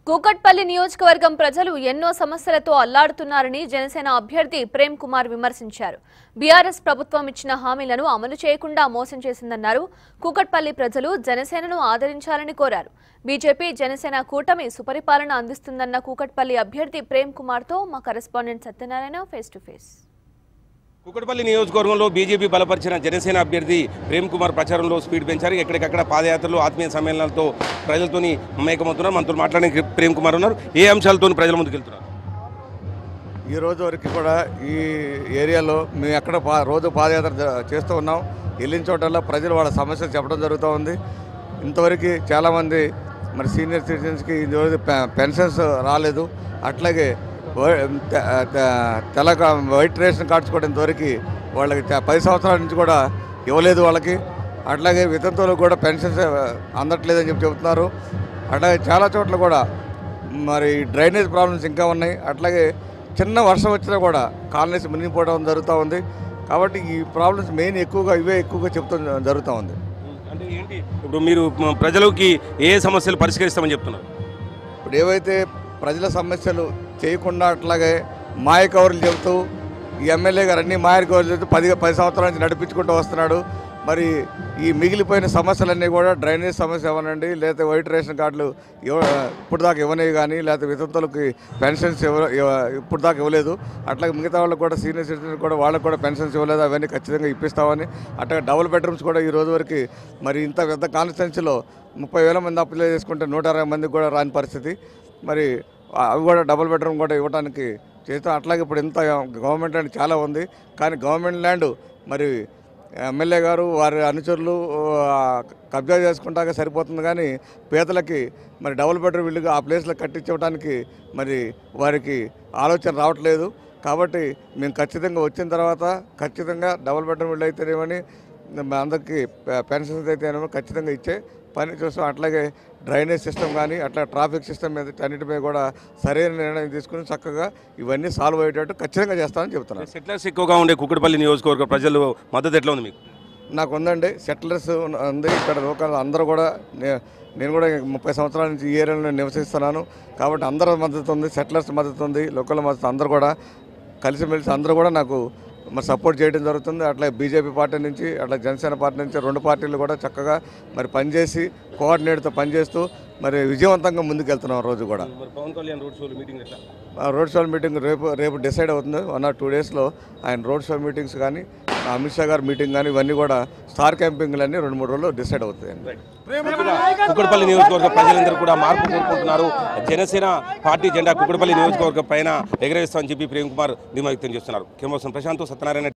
కూకట్పల్లి నియోజకవర్గం ప్రజలు ఎన్నో సమస్యలతో అల్లాడుతున్నారని జనసేన అభ్యర్థి ప్రేమ్ కుమార్ విమర్శించారు బీఆర్ఎస్ ప్రభుత్వం ఇచ్చిన హామీలను అమలు చేయకుండా మోసం చేసిందన్నారు కూకట్పల్లి ప్రజలు జనసేనను ఆదరించాలని కోరారు బీజేపీ జనసేన కూటమి సుపరిపాలన అందిస్తుందన్న కూకట్పల్లి అభ్యర్థి ప్రేమ్ కుమార్తో మా correspondent Satyanarayana face to face Kukatpally నియోజకవర్గంలో బీజేపీ బలపరిచిన జనసేన అభ్యర్థి ప్రేమ్ కుమార్ ప్రచారంలో స్పీడ్ పెంచారు ఎక్కడికక్కడ పాదయాత్రలు ఆత్మీయ సమ్మేళనాలతో ప్రజలతోని మమేకమవుతున్నారు మనతో మాట్లాడడానికి ప్రేమ్ కుమార్ ఉన్నారు ఏ అంశాలతో ప్రజల ముందుకు వెళ్తున్నారు ఈ రోజు వరకు కూడా ఈ ఏరియాలో మేము ఎక్కడ పా రోజు పాదయాత్ర జ- చేస్తూ ఉన్నాం వెళ్ళిన చోటల్లో ప్రజలు వాళ్ళ సమస్యలు చెప్పడం జరుగుతూ ఉంది ఇంతవరకు చాలామంది మరి సీనియర్ సిటిజన్స్కి ఈరోజు పె- పెన్షన్స్ రాలేదు అట్లాగే వై- తె- తె- తెల్ల కా- వైట్ రేషన్ కార్డ్స్ కూడా ఇంతవరకు వాళ్ళకి చ- పది సంవత్సరాల నుంచి కూడా ఇవ్వలేదు వాళ్ళకి అట్లాగే వితంతువులకు కూడా పెన్షన్స్ అందట్లేదని చెప్పి చెబుతున్నారు అట్లాగే చాలా చోట్ల కూడా మరి డ్రైనేజ్ ప్రాబ్లమ్స్ ఇంకా ఉన్నాయి అట్లాగే చిన్న వర్షం వచ్చినా కూడా కాలనీస్ మునిగిపోవడం జరుగుతూ ఉంది కాబట్టి ఈ ప్రాబ్లమ్స్ మెయిన్ ఎక్కువగా ఇవే ఎక్కువగా చెప్తూ జరుగుతూ ఉంది అంటే ఏంటి ఇప్పుడు మీరు మ- ప్రజలకి ఏ సమస్యలు పరిష్కరిస్తామని చెప్తున్నారు ఇప్పుడు ఏవైతే ప్రజల సమస్యలు చేయకుండా అట్లాగే మాయ కవర్లు చెబుతూ ఈ ఎమ్మెల్యే గారు అన్ని మాయ కవర్లు చెబుతూ పది పది సంవత్సరాల నుంచి నడిపించుకుంటూ వస్తున్నాడు మరి ఈ మిగిలిపోయిన సమస్యలన్నీ కూడా డ్రైనేజ్ సమస్య ఇవ్వనండి లేకపోతే వైట్ రేషన్ కార్డులు ఇవ్వ ఇప్పుడు దాకా ఇవ్వనేవి కానీ లేకపోతే వితంతులకి పెన్షన్స్ ఇవ్వ ఇవ్వ- ఇప్పుడు దాకా ఇవ్వలేదు అట్లాగే మిగతా వాళ్ళకి కూడా సీనియర్ సిటిజన్ కూడా వాళ్ళకి కూడా పెన్షన్స్ ఇవ్వలేదు అవన్నీ ఖచ్చితంగా ఇప్పిస్తామని అట్లాగే డబుల్ బెడ్రూమ్స్ కూడా ఈ రోజు వరకు మరి ఇంత పెద్ద కాన్స్టిట్యున్సీలో ముప్పై వేల మంది అప్లై చేసుకుంటే నూట అరవై మందికి కూడా రాని పరిస్థితి మరి అవి కూడా డబుల్ బెడ్రూమ్ కూడా ఇవ్వడానికి చేస్తాం అట్లాగే ఇప్పుడు ఇంత గవర్నమెంట్ ల్యాండ్ చాలా ఉంది కానీ గవర్నమెంట్ ల్యాండ్ మరి ఎమ్మెల్యే గారు వారి అనుచరులు ఆ, కబ్జా చేసుకుంటాక సరిపోతుంది కానీ పేదలకి మరి డబుల్ బెడ్రూమ్ ఇల్లుగా ఆ ప్లేస్లో కట్టించడానికి మరి వారికి ఆలోచన రావట్లేదు కాబట్టి మేము ఖచ్చితంగా వచ్చిన తర్వాత ఖచ్చితంగా డబుల్ బెడ్రూమ్ ఇల్లు అయితేనేమని మా అందరికీ పె- పెన్షన్స్ అయితేనేమో ఖచ్చితంగా ఇచ్చే పని చూస్తాం అట్లాగే డ్రైనేజ్ సిస్టమ్ కానీ అట్లా ట్రాఫిక్ సిస్టమ్ మీద అన్నిటిపై కూడా సరైన నిర్ణయం తీసుకుని చక్కగా ఇవన్నీ సాల్వ్ అయ్యేటట్టు ఖచ్చితంగా చేస్తామని చెప్తున్నాను సెటిలర్స్ ఎక్కువగా ఉండే కుకటపల్లి నియోజకవర్గ ప్రజలు మద్దతు ఎట్లా ఉంది మీకు నాకు ఉందండి సెటిలర్స్ ఉంది ఇక్కడ లోకల్ అందరూ కూడా నే- నేను కూడా ముప్పై సంవత్సరాల నుంచి ఈ ఏరియాలో నివసిస్తున్నాను కాబట్టి అందరూ మద్దతు ఉంది సెటిలర్స్ మద్దతు ఉంది లోకల్ మద్దతు అందరూ కూడా కలిసిమెలిసి అందరూ కూడా నాకు మరి సపోర్ట్ చేయడం జరుగుతుంది అట్లా బీజేపీ పార్టీ నుంచి అట్లా జనసేన పార్టీ నుంచి రెండు పార్టీలు కూడా చక్కగా మరి పనిచేసి కోఆర్డినేట్తో పనిచేస్తూ మరి విజయవంతంగా ముందుకెళ్తున్నాం రోజు కూడా మరి పవన్ కళ్యాణ్ రోడ్ షోలు మీటింగ్ ఎట్లా ఆ రోడ్ షో మీటింగ్ రేపు రేపు డిసైడ్ అవుతుంది వన్ ఆర్ టూ డేస్లో ఆయన రోడ్ షో మీటింగ్స్ కానీ అమిత్ షా గారి మీటింగ్ కానీ ఇవన్నీ కూడా స్టార్ క్యాంపింగ్లు అన్నీ రెండు మూడు రోజులు డిసైడ్ అవుతాయండి కుక్కడపల్లి నియోజకవర్గ ప్రజలందరూ కూడా మార్పు కోరుకుంటున్నారు జనసేన పార్టీ జెండా కుక్కడపల్లి నియోజకవర్గం పైన ఎగరేస్తామని చెప్పి ప్రేమ్ కుమార్ ధీమా వ్యక్తం చేస్తున్నారు కేమోసం ప్రశాంత్ సత్యనారాయణ